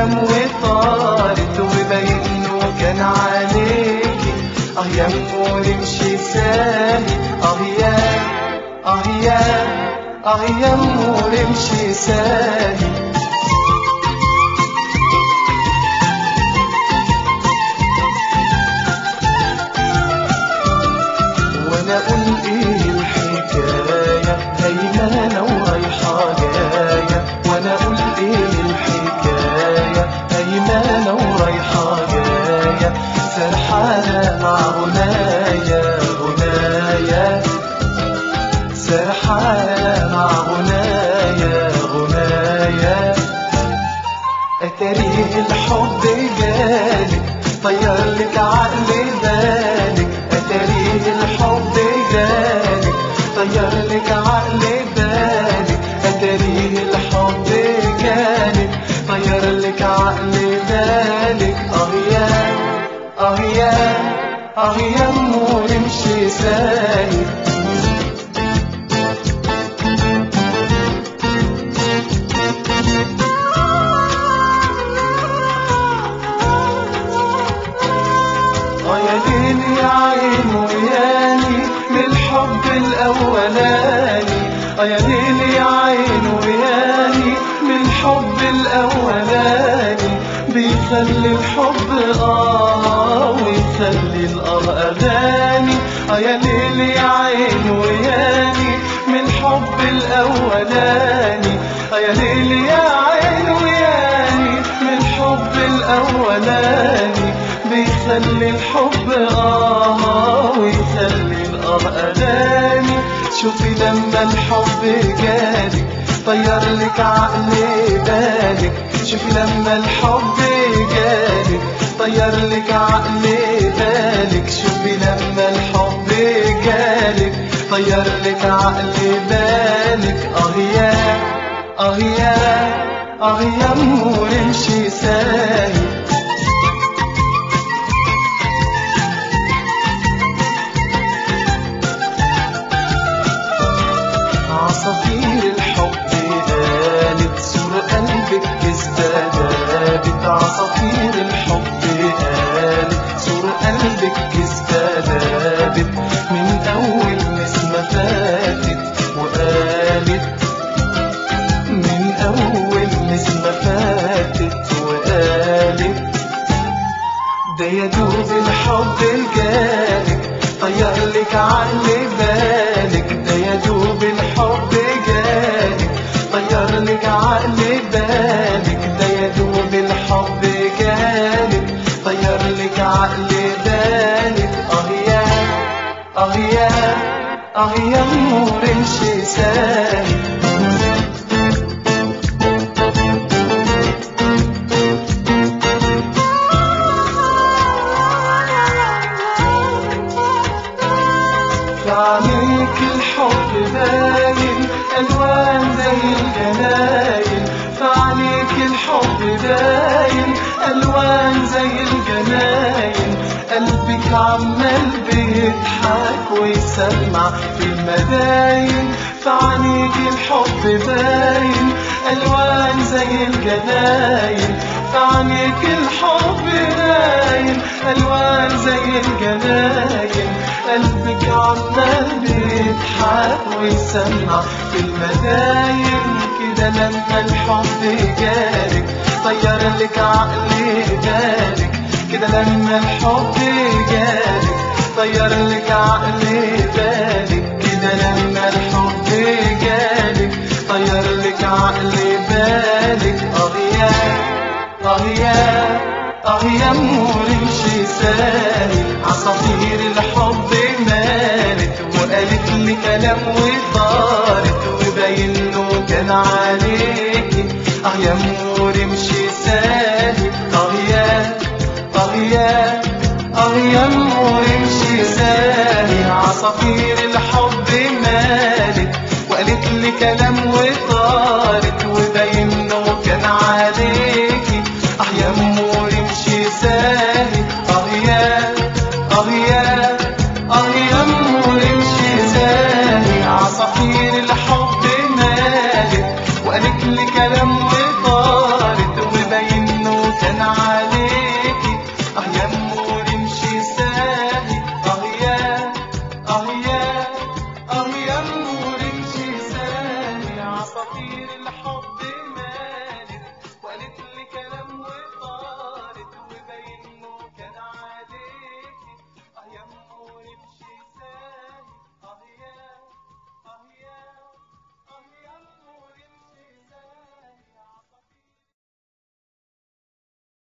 كلام وطارت وباين انه كان عليكي اه يا أمو نمشي سالي اه يا اه يا اه يا أمو نمشي سالي وانا اقول ايه الحكاية هيمانة ورايحة جاية وانا اقول ايه الحكاية هيمانة ورايحة جاية سرحانة مع غنايا غنايا سرحانة مع غنايا غنايا اتاريه الحب جالك طير لك عقل بالك اتاريه الحب جالك طير لك عقل بالك اتاريه الحب جالك طير لك عقل بالك اه يا اه يا اه يا امو نمشي سايق اه يا ليل يا عين وياني من الحب الاولاني اه يا ليل يا عين وياني من الحب الاولاني بيخلي الحب اه ويخلي الاه اغاني اه يا ليل يا عين وياني من الحب الاولاني اه يا ليل يا عين وياني من الحب الاولاني بيخلي الحب آه ويخلي الآه أغاني شوفي لما الحب جالك طير لك عقل بالك شوفي لما الحب جالك طير لك عقل بالك شوفي لما الحب جالك طير لك عقل بالك اه يا اه يا اه يا امور امشي سايق عصافير الحب قالت سور قلبك كذبة دابت عصافير الحب قالت سور قلبك كذبة دابت من أول نسمة فاتت وقالت من أول نسمة فاتت وقالت ده يا دوب الحب الجالك طير لك عقل بالك ده يا دوب الحب جالك طير لك عقل بالك ده يا دوب الحب جالك طير لك عقل بالك اه يا اه يا اه يا نور امشي سالك فعليك الحب باين الوان زي الجناين فعليك الحب باين الوان زي الجناين قلبك عمال بيضحك ويسمع في المداين فعليك الحب باين الوان زي الجناين فعليك الحب باين الوان زي الجناين قلبك عمال بيضحك ويسمع في المداين كده لما الحب جالك طير لك عقل بالك كده لما الحب جالك طير لك عقل بالك كده لما الحب جالك طير لك عقل بالك اه يا اه يا اه يا امور امشي سالي عصافير الحب مالت وقالت لي كلام وضاع